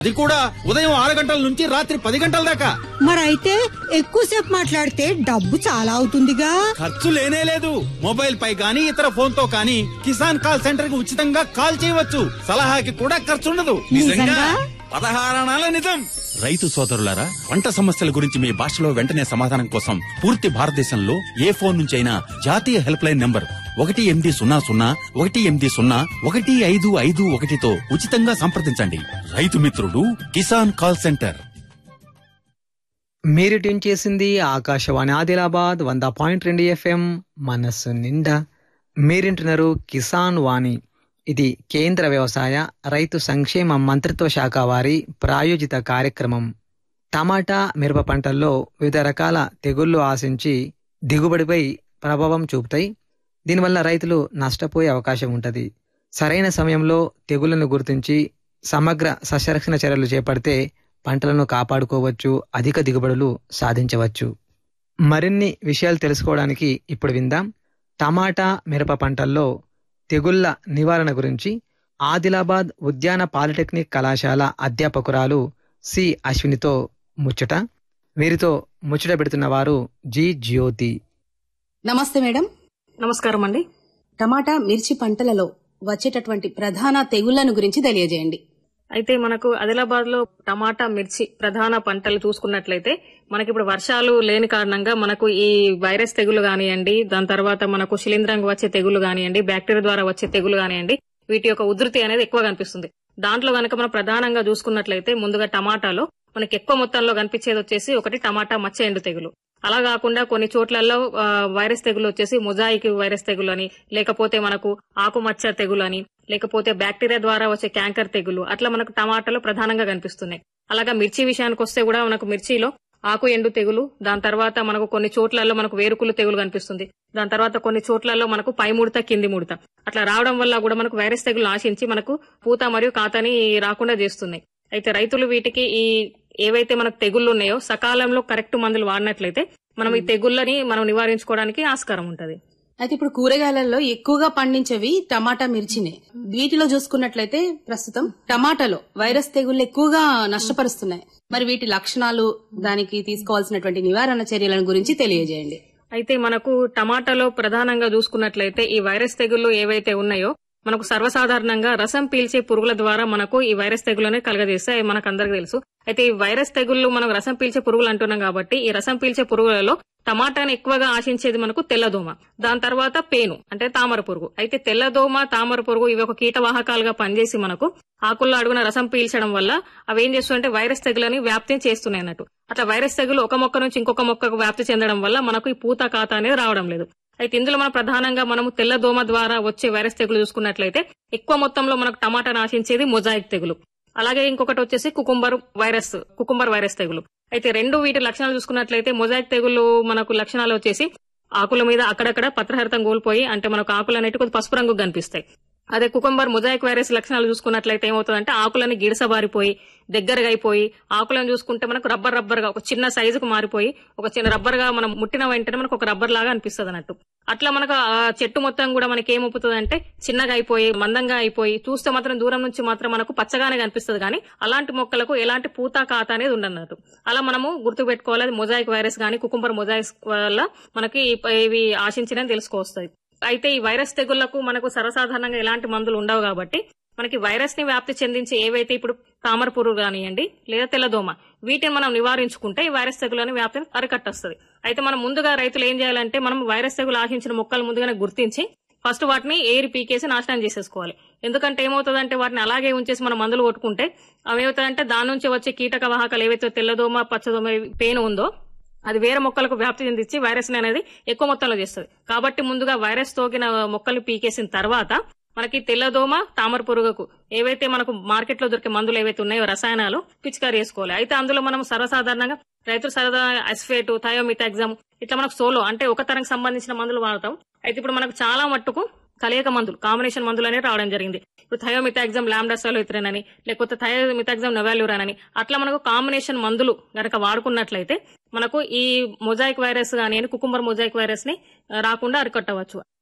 అది కూడా ఉదయం ఆరు గంటల నుంచి రాత్రి పది గంటల దాకా మరైతే ఎక్కువసేపు మాట్లాడితే డబ్బు చాలా అవుతుందిగా ఖర్చు లేనే లేదు మొబైల్ పై గానీ ఇతర ఫోన్ తో కానీ కిసాన్ కాల్ సెంటర్ కి ఉచితంగా కాల్ చేయవచ్చు సలహాకి కూడా ఖర్చు ఉండదు నిజంగా? పదహారణాల నిజం రైతు సోదరులారా పంట సమస్యల గురించి మీ భాషలో వెంటనే సమాధానం కోసం పూర్తి భారతదేశంలో ఏ ఫోన్ నుంచైనా జాతీయ హెల్ప్ లైన్ నంబర్ ఒకటి ఎనిమిది సున్నా సున్నా ఒకటి ఎనిమిది సున్నా ఒకటి ఐదు ఐదు ఒకటితో ఉచితంగా సంప్రదించండి రైతు మిత్రుడు కిసాన్ కాల్ సెంటర్ మీరు ట్యూన్ చేసింది ఆకాశవాణి ఆదిలాబాద్ వంద పాయింట్ రెండు ఎఫ్ఎం మనస్సు నిండా మీరింటున్నారు కిసాన్ వాణి ఇది కేంద్ర వ్యవసాయ రైతు సంక్షేమ మంత్రిత్వ శాఖ వారి ప్రాయోజిత కార్యక్రమం టమాటా మిరప పంటల్లో వివిధ రకాల తెగుళ్లు ఆశించి దిగుబడిపై ప్రభావం చూపుతాయి దీనివల్ల రైతులు నష్టపోయే అవకాశం ఉంటుంది సరైన సమయంలో తెగుళ్లను గుర్తించి సమగ్ర సస్యరక్షణ చర్యలు చేపడితే పంటలను కాపాడుకోవచ్చు అధిక దిగుబడులు సాధించవచ్చు మరిన్ని విషయాలు తెలుసుకోవడానికి ఇప్పుడు విందాం టమాటా మిరప పంటల్లో తెగుళ్ల నివారణ గురించి ఆదిలాబాద్ ఉద్యాన పాలిటెక్నిక్ కళాశాల అధ్యాపకురాలు సి అశ్వినితో ముచ్చట వీరితో ముచ్చట పెడుతున్న వారు జి జ్యోతి నమస్తే మేడం నమస్కారం అండి టమాటా మిర్చి పంటలలో వచ్చేటటువంటి ప్రధాన తెగుళ్లను గురించి తెలియజేయండి అయితే మనకు ఆదిలాబాద్ లో టమాటా మిర్చి ప్రధాన పంటలు చూసుకున్నట్లయితే మనకి ఇప్పుడు వర్షాలు లేని కారణంగా మనకు ఈ వైరస్ తెగులు కానివ్వండి దాని తర్వాత మనకు శిలీంధ్రంగా వచ్చే తెగులు కానివ్వండి బ్యాక్టీరియా ద్వారా వచ్చే తెగులు కానివ్వండి వీటి యొక్క ఉధృతి అనేది ఎక్కువ కనిపిస్తుంది దాంట్లో గనక మనం ప్రధానంగా చూసుకున్నట్లయితే ముందుగా టమాటాలో మనకి ఎక్కువ మొత్తంలో కనిపించేది వచ్చేసి ఒకటి టమాటా మచ్చ ఎండు తెగులు అలా కాకుండా కొన్ని చోట్లలో ఆ, వైరస్ తెగులు వచ్చేసి మొజాయిక్ వైరస్ తెగులు అని లేకపోతే మనకు ఆకుమచ్చ తెగులు అని లేకపోతే బ్యాక్టీరియా ద్వారా వచ్చే క్యాంకర్ తెగులు అట్లా మనకు టమాటాలో ప్రధానంగా కనిపిస్తున్నాయి అలాగా మిర్చి విషయానికి వస్తే కూడా మనకు మిర్చిలో ఆకు ఎండు తెగులు దాని తర్వాత మనకు కొన్ని చోట్లలో మనకు వేరుకులు తెగులు కనిపిస్తుంది దాని తర్వాత కొన్ని చోట్లలో మనకు పై ముడత కింది ముడత అట్లా రావడం వల్ల కూడా మనకు వైరస్ తెగులు ఆశించి మనకు పూత మరియు కాతని రాకుండా చేస్తున్నాయి అయితే రైతులు వీటికి ఈ ఏవైతే మనకు తెగుళ్ళు ఉన్నాయో సకాలంలో కరెక్ట్ మందులు వాడినట్లయితే మనం ఈ తెగుళ్ళని మనం నివారించుకోవడానికి ఆస్కారం ఉంటది అయితే ఇప్పుడు కూరగాయలలో ఎక్కువగా పండించేవి టమాటా మిర్చినే వీటిలో చూసుకున్నట్లయితే ప్రస్తుతం టమాటాలో వైరస్ తెగుళ్లు ఎక్కువగా నష్టపరుస్తున్నాయి మరి వీటి లక్షణాలు దానికి తీసుకోవాల్సినటువంటి నివారణ చర్యలను గురించి తెలియజేయండి అయితే మనకు టమాటాలో ప్రధానంగా చూసుకున్నట్లయితే ఈ వైరస్ తెగుళ్లు ఏవైతే ఉన్నాయో మనకు సర్వసాధారణంగా రసం పీల్చే పురుగుల ద్వారా మనకు ఈ వైరస్ తెగులనే కలగజేస్తాయి మనకు అందరికీ తెలుసు అయితే ఈ వైరస్ తెగుళ్లు మనం రసం పీల్చే పురుగులు అంటున్నాం కాబట్టి ఈ రసం పీల్చే పురుగులలో టమాటాని ఎక్కువగా ఆశించేది మనకు తెల్లదోమ దాని తర్వాత పేను అంటే తామర పురుగు అయితే తెల్లదోమ తామర పురుగు ఇవి ఒక కీటవాహకాలుగా పనిచేసి మనకు ఆకుల్లో అడుగున రసం పీల్చడం వల్ల అవి ఏం చేస్తుంటే వైరస్ తెగులని వ్యాప్తి చేస్తున్నాయి అన్నట్టు అట్లా వైరస్ తెగులు ఒక మొక్క నుంచి ఇంకొక మొక్కకు వ్యాప్తి చెందడం వల్ల మనకు ఈ పూత ఖాతా అనేది రావడం లేదు అయితే ఇందులో మనం ప్రధానంగా మనము తెల్ల దోమ ద్వారా వచ్చే వైరస్ తెగులు చూసుకున్నట్లయితే ఎక్కువ మొత్తంలో మనకు టమాటా నాశించేది మొజాయిక్ తెగులు అలాగే ఇంకొకటి వచ్చేసి కుకుంబర్ వైరస్ కుకుంబర్ వైరస్ తెగులు అయితే రెండు వీటి లక్షణాలు చూసుకున్నట్లయితే మొజాయిక్ తెగులు మనకు లక్షణాలు వచ్చేసి ఆకుల మీద అక్కడక్కడ పత్రహరితం కోల్పోయి అంటే మనకు ఆకులు అనేవి కొద్ది పసుపు రంగు కనిపిస్తాయి అదే కుకుంబర్ మొజాయిక్ వైరస్ లక్షణాలు చూసుకున్నట్లయితే ఏమవుతుందంటే ఆకులని గిడసబారిపోయి దగ్గరగా అయిపోయి ఆకులను చూసుకుంటే మనకు రబ్బర్ రబ్బర్ గా ఒక చిన్న సైజుకు మారిపోయి ఒక చిన్న రబ్బర్ గా మనం ముట్టిన వెంటనే మనకు ఒక రబ్బర్ లాగా అనిపిస్తుంది అన్నట్టు అట్లా మనకు ఆ చెట్టు మొత్తం కూడా మనకి ఏమవుతుంది అంటే చిన్నగా అయిపోయి మందంగా అయిపోయి చూస్తే మాత్రం దూరం నుంచి మాత్రం మనకు పచ్చగానే కనిపిస్తుంది కానీ అలాంటి మొక్కలకు ఎలాంటి పూత కాత అనేది ఉండన్నట్టు అలా మనము గుర్తు పెట్టుకోవాలి అది మొజాయిక్ వైరస్ కానీ కుకుంబర్ మొజాయిక్ వల్ల మనకి ఇవి ఆశించినని తెలుసుకోవస్తాయి అయితే ఈ వైరస్ తెగుళ్లకు మనకు సర్వసాధారణంగా ఎలాంటి మందులు ఉండవు కాబట్టి మనకి వైరస్ ని వ్యాప్తి చెందించే ఏవైతే ఇప్పుడు తామర పురుగు కానివ్వండి లేదా తెల్లదోమ వీటిని మనం నివారించుకుంటే ఈ వైరస్ తెగులని వ్యాప్తిని అరికట్టొస్తుంది అయితే మనం ముందుగా రైతులు ఏం చేయాలంటే మనం వైరస్ తెగులు ఆశించిన మొక్కలు ముందుగానే గుర్తించి ఫస్ట్ వాటిని ఏరి పీకేసి నాశనం చేసేసుకోవాలి ఎందుకంటే ఏమవుతుందంటే వాటిని అలాగే ఉంచేసి మనం మందులు కొట్టుకుంటే అవి ఏమవుతాయంటే దాని నుంచి వచ్చే కీటక వాహకాలు ఏవైతే తెల్లదోమ పచ్చదోమ పేను ఉందో అది వేరే మొక్కలకు వ్యాప్తి చెందించి వైరస్ అనేది ఎక్కువ మొత్తంలో చేస్తుంది కాబట్టి ముందుగా వైరస్ తోకిన మొక్కలు పీకేసిన తర్వాత మనకి తెల్లదోమ తామర పురుగుకు ఏవైతే మనకు మార్కెట్ లో దొరికే మందులు ఏవైతే ఉన్నాయో రసాయనాలు పిచికారి చేసుకోవాలి అయితే అందులో మనం సర్వసాధారణంగా రైతులు సరదా అస్ఫేట్ థయోమిటాగ్జామ్ ఇట్లా మనకు సోలో అంటే ఒక తరంకి సంబంధించిన మందులు వాడతాం అయితే ఇప్పుడు మనకు చాలా మట్టుకు కలయిక మందులు కాంబినేషన్ మందులు అనేవి రావడం జరిగింది ఇప్పుడు థయోమితాగ్జామ్ లాంబ్డాసోల్ ఇథ్రెన్ అని లేకపోతే థయోమితాగ్జామ్ నొవాల్యూరాన్ అని అట్లా మనకు కాంబినేషన్ మందులు గనక వాడుకున్నట్లయితే మనకు ఈ మొజాయిక్ వైరస్ కానీ కుకుంబర్ మొజాయిక్ వైరస్ ని ఆ, రాకుండా అరికట్టవచ్చు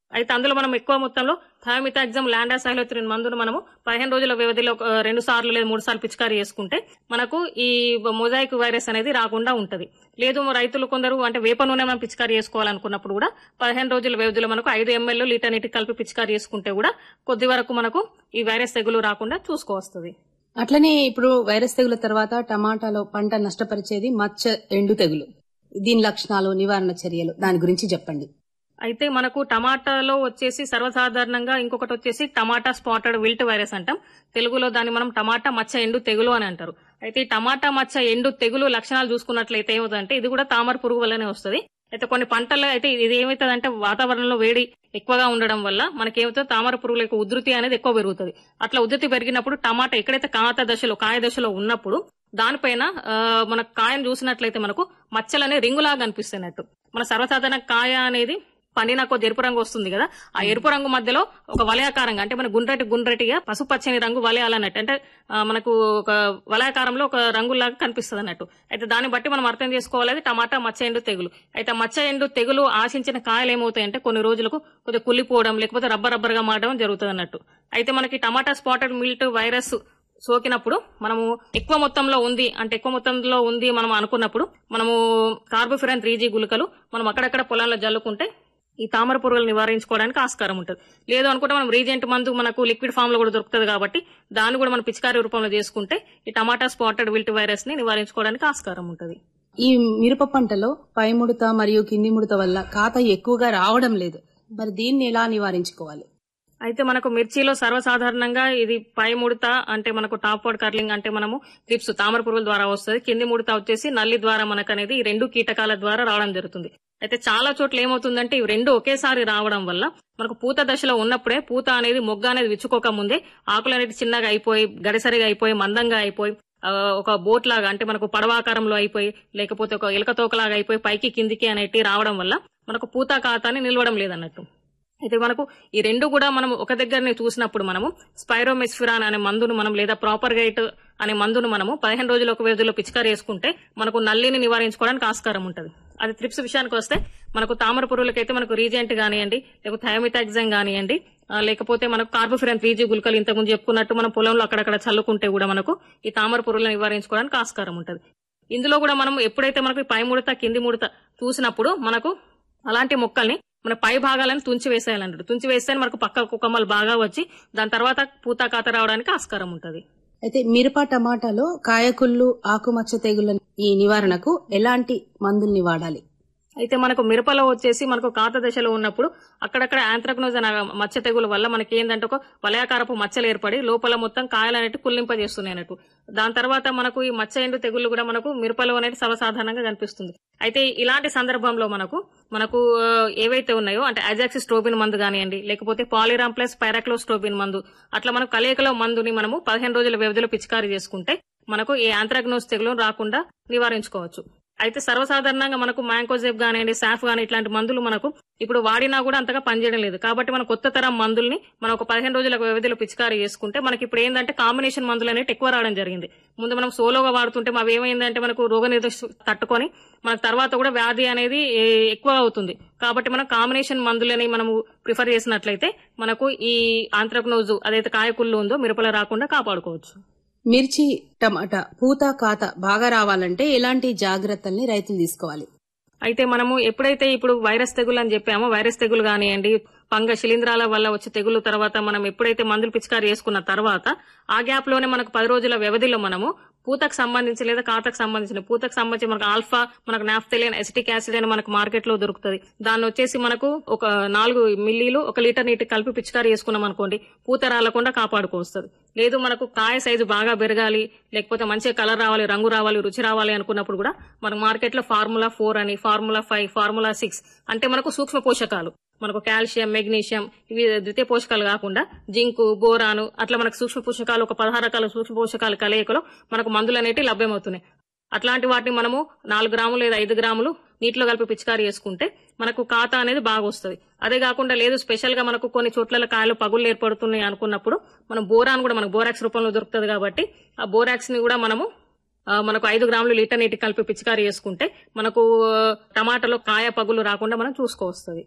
అయితే అందులో మనం ఎక్కువ మొత్తంలో థామితాగ్జమ్ ల్యాండాసైలోత్రిన్ మందును మనము పదిహేను రోజుల వ్యవధిలో ఒక రెండు సార్లు లేదా మూడు సార్లు పిచికారీ చేసుకుంటే మనకు ఈ మొజాయిక్ వైరస్ అనేది రాకుండా ఉంటది లేదు రైతులు కొందరు అంటే వేప నూనె మనం పిచికారీ చేసుకోవాలనుకున్నప్పుడు కూడా పదిహేను రోజుల వ్యవధిలో మనకు ఐదు ఎంఎల్ లీటర్ నీటి కలిపి పిచికారీ చేసుకుంటే కూడా కొద్ది వరకు మనకు ఈ వైరస్ తెగులు రాకుండా చూసుకోవస్తుంది అట్లనే ఇప్పుడు వైరస్ తెగుల తర్వాత టమాటాలో పంట నష్టపరిచేది మచ్చ ఎండు తెగులు దీని లక్షణాలు నివారణ చర్యలు దాని గురించి చెప్పండి అయితే మనకు టమాటాలో వచ్చేసి సర్వసాధారణంగా ఇంకొకటి వచ్చేసి టమాటా స్పాటెడ్ విల్ట్ వైరస్ అంటాం తెలుగులో దాన్ని మనం టమాటా మచ్చ ఎండు తెగులు అని అంటారు అయితే ఈ టమాటా మచ్చ ఎండు తెగులు లక్షణాలు చూసుకున్నట్లయితే ఏమవుతుందంటే ఇది కూడా తామర పురుగు వల్లనే వస్తుంది అయితే కొన్ని పంటల్లో అయితే ఇది ఏమవుతుందంటే వాతావరణంలో వేడి ఎక్కువగా ఉండడం వల్ల మనకేమవుతుంది తామర పురుగుల యొక్క ఉధృతి అనేది ఎక్కువ పెరుగుతుంది అట్లా ఉధృతి పెరిగినప్పుడు టమాటా ఎక్కడైతే కాత దశలో కాయ దశలో ఉన్నప్పుడు దానిపైన ఆ, మన కాయను చూసినట్లయితే మనకు మచ్చలనే రింగులాగా అనిపిస్తున్నట్టు మన సర్వసాధారణ కాయ అనేది పండిన కొద్ది ఎరుపు రంగు వస్తుంది కదా ఆ ఎరుపు రంగు మధ్యలో ఒక వలయాకారంగా అంటే మన గుండ్రటి గుండ్రటిగా పసుపచ్చని రంగు వలయాలన్నట్టు అంటే ఆ, మనకు ఒక వలయాకారంలో ఒక రంగులాగా కనిపిస్తుంది అన్నట్టు అయితే దాన్ని బట్టి మనం అర్థం చేసుకోవాలి టమాటా మచ్చ ఎండు తెగులు అయితే మచ్చ ఎండు తెగులు ఆశించిన కాయలు ఏమవుతాయంటే కొన్ని రోజులకు కొద్దిగా కుళ్ళిపోవడం లేకపోతే రబ్బర్ రబ్బర్ గా మారడం జరుగుతుంది అన్నట్టు అయితే మనకి టమాటా స్పాటెడ్ మిల్ట్ వైరస్ సోకినప్పుడు మనము ఎక్కువ మొత్తంలో ఉంది అంటే ఎక్కువ మొత్తంలో ఉంది మనం అనుకున్నప్పుడు మనము కార్బోఫిరాన్ త్రీ జీ గుళికలు మనం అక్కడక్కడ పొలాల్లో జల్లుకుంటే ఈ తామర పురుగులు నివారించుకోవడానికి ఆస్కారం ఉంటుంది లేదు అనుకుంటే మనం రీజెంట్ మందు మనకు లిక్విడ్ ఫామ్ లో కూడా దొరుకుతుంది కాబట్టి దాన్ని కూడా మనం పిచికారీ రూపంలో చేసుకుంటే ఈ టమాటా స్పాటెడ్ విల్ట్ వైరస్ ని నివారించుకోవడానికి ఆస్కారం ఉంటుంది ఈ మిరప పంటలో పై ముడత మరియు కింది ముడత వల్ల కాత ఎక్కువగా రావడం లేదు మరి దీన్ని ఎలా నివారించుకోవాలి అయితే మనకు మిర్చిలో సర్వసాధారణంగా ఇది పై ముడత అంటే మనకు టాప్ వర్డ్ కర్లింగ్ అంటే మనము ట్రిప్స్ తామర పురుగుల ద్వారా వస్తుంది కింది ముడత వచ్చేసి నల్లి ద్వారా మనకు అనేది ఈ రెండు కీటకాల ద్వారా రావడం జరుగుతుంది అయితే చాలా చోట్ల ఏమవుతుందంటే ఇవి రెండు ఒకేసారి రావడం వల్ల మనకు పూత దశలో ఉన్నప్పుడే పూత అనేది మొగ్గ అనేది విచ్చుకోక ముందే ఆకులు అనేది చిన్నగా అయిపోయి గడిసరిగా అయిపోయి మందంగా అయిపోయి ఆ, ఒక బోట్ లాగా అంటే మనకు పడవాకారంలో అయిపోయి లేకపోతే ఒక ఎలక తోకలాగా అయిపోయి పైకి కిందికి అనేటి రావడం వల్ల మనకు పూత ఖాతాని నిలవడం లేదన్నట్టు అయితే మనకు ఈ రెండు కూడా మనం ఒక దగ్గరనే చూసినప్పుడు మనము స్పైరోమెస్ఫిరాన్ అనే మందును మనం లేదా ప్రాపర్ గైట్ అనే మందును మనము పదిహేను రోజుల ఒక వ్యవధిలో పిచికారి వేసుకుంటే మనకు నల్లిని నివారించుకోవడానికి ఆస్కారం ఉంటుంది అది త్రిప్స్ విషయానికి వస్తే మనకు తామర పురుగులకైతే మనకు రీజెంట్ కానివ్వండి లేకపోతే థయోమితాగ్జామ్ కానివ్వండి ఆ, లేకపోతే మనకు కార్బోఫిరాన్ త్రీ జీ గుళికలు ఇంతకుముందు చెప్పుకున్నట్టు మనం పొలంలో అక్కడక్కడ చల్లుకుంటే కూడా మనకు ఈ తామర పురుగులను నివారించుకోవడానికి ఆస్కారం ఉంటుంది ఇందులో కూడా మనం ఎప్పుడైతే మనకు ఈ పై ముడత కింది ముడత చూసినప్పుడు మనకు అలాంటి మొక్కల్ని మన పై భాగాలను తుంచి వేసేయాలన్నట్టు తుంచి వేస్తే మనకు పక్క కుక్కమ్మలు బాగా వచ్చి దాని తర్వాత పూత కాత రావడానికి ఆస్కారం ఉంటుంది అయితే మిరప టమాటాలో కాయకుళ్ళు ఆకుమచ్చ తెగుల ఈ నివారణకు ఎలాంటి మందుల్ని వాడాలి అయితే మనకు మిరపలో వచ్చేసి మనకు కాత దశలో ఉన్నప్పుడు అక్కడక్కడ యాంత్రక్నోజ్ అనే మచ్చ తెగుల వల్ల మనకి ఏంటంటే ఒక వలయాకారపు మచ్చలు ఏర్పడి లోపల మొత్తం కాయలు అనేవి కుల్లింపజేస్తున్నాయి అన్నట్టు దాని తర్వాత మనకు ఈ మచ్చ ఎండు తెగుళ్ళు కూడా మనకు మిరపలో అనేది సర్వసాధారణంగా కనిపిస్తుంది అయితే ఇలాంటి సందర్భంలో మనకు మనకు ఆ, ఏవైతే ఉన్నాయో అంటే అజాక్సి స్ట్రోబిన్ మందు కానివ్వండి లేకపోతే పాలిరామ్ ప్లస్ పైరాక్లో స్ట్రోబిన్ మందు అట్లా మనం కలయికలో మందుని మనము పదిహేను రోజుల వ్యవధిలో పిచికారీ చేసుకుంటే మనకు ఈ యాంత్రాగ్నోస్ తెగులు రాకుండా నివారించుకోవచ్చు అయితే సర్వసాధారణంగా మనకు మ్యాంకోజెబ్ కానివ్వండి సాఫ్ కానీ ఇట్లాంటి మందులు మనకు ఇప్పుడు వాడినా కూడా అంతగా పనిచేయడం లేదు కాబట్టి మన కొత్త తరం మందుల్ని మనం ఒక పదిహేను రోజుల వ్యవధిలో పిచికారీ చేసుకుంటే మనకి ఇప్పుడు ఏంటంటే కాంబినేషన్ మందులు అనేవి ఎక్కువ రావడం జరిగింది ముందు మనం సోలోగా వాడుతుంటే అవి ఏమైందంటే మనకు రోగ తట్టుకొని మనకు తర్వాత కూడా వ్యాధి అనేది ఏ, ఎక్కువ అవుతుంది కాబట్టి మనం కాంబినేషన్ మందులని మనము ప్రిఫర్ చేసినట్లయితే మనకు ఈ ఆంత్రక్నోజు అదైతే కాయకుళ్ళు ఉందో మిరపల రాకుండా కాపాడుకోవచ్చు మిర్చి టమాటా పూత కాత బాగా రావాలంటే ఎలాంటి జాగ్రత్తల్ని రైతులు తీసుకోవాలి అయితే మనము ఎప్పుడైతే ఇప్పుడు వైరస్ తెగులు అని చెప్పామో వైరస్ తెగులు కానివ్వండి పంగ శిలీంధ్రాల వల్ల వచ్చే తెగులు తర్వాత మనం ఎప్పుడైతే మందులు పిచికారి చేసుకున్న తర్వాత ఆ గ్యాప్ లోనే మనకు పది రోజుల వ్యవధిలో మనము పూతకు సంబంధించి లేదా కాతకు సంబంధించిన పూతకు సంబంధించి మనకు ఆల్ఫా మనకు నాఫ్తలిన్ ఎసిటిక్ యాసిడ్ అని మనకు మార్కెట్ లో దొరుకుతుంది దాన్ని వచ్చేసి మనకు ఒక నాలుగు మిల్లీలు ఒక లీటర్ నీటి కలిపి పిచికారి చేసుకున్నాం అనుకోండి పూత రాలకుండా కాపాడుకోవస్తుంది లేదు మనకు కాయ సైజు బాగా పెరగాలి లేకపోతే మంచిగా కలర్ రావాలి రంగు రావాలి రుచి రావాలి అనుకున్నప్పుడు కూడా మనకు మార్కెట్ లో ఫార్ములా ఫోర్ అని ఫార్ములా ఫైవ్ ఫార్ములా సిక్స్ అంటే మనకు సూక్ష్మ పోషకాలు మనకు కాల్షియం మెగ్నీషియం ఇవి ద్వితీయ పోషకాలు కాకుండా జింకు బోరాను అట్లా మనకు సూక్ష్మ పోషకాలు ఒక పదహారు రకాల సూక్ష్మ పోషకాల కలయికలో మనకు మందులు అనేవి లభ్యమవుతున్నాయి అట్లాంటి వాటిని మనము నాలుగు గ్రాములు లేదా ఐదు గ్రాములు నీటిలో కలిపి పిచికారి చేసుకుంటే మనకు ఖాతా అనేది బాగా వస్తుంది అదే కాకుండా లేదు స్పెషల్ గా మనకు కొన్ని చోట్ల కాయలు పగుళ్ళు ఏర్పడుతున్నాయి అనుకున్నప్పుడు మనం బోరాన్ కూడా మనకు బోరాక్స్ రూపంలో దొరుకుతుంది కాబట్టి ఆ బోరాక్స్ ని కూడా మనము ఆ, మనకు ఐదు గ్రాములు లీటర్ నీటి కలిపి పిచికారి చేసుకుంటే మనకు ఆ, టమాటాలో కాయ పగులు రాకుండా మనం చూసుకోవస్తుంది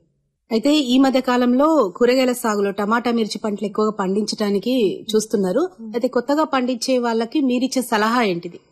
అయితే ఈ మధ్య కాలంలో కూరగాయల సాగులో టమాటా మిర్చి పంటలు ఎక్కువగా పండించడానికి చూస్తున్నారు అయితే కొత్తగా పండించే వాళ్ళకి మీరిచ్చే సలహా ఏంటిది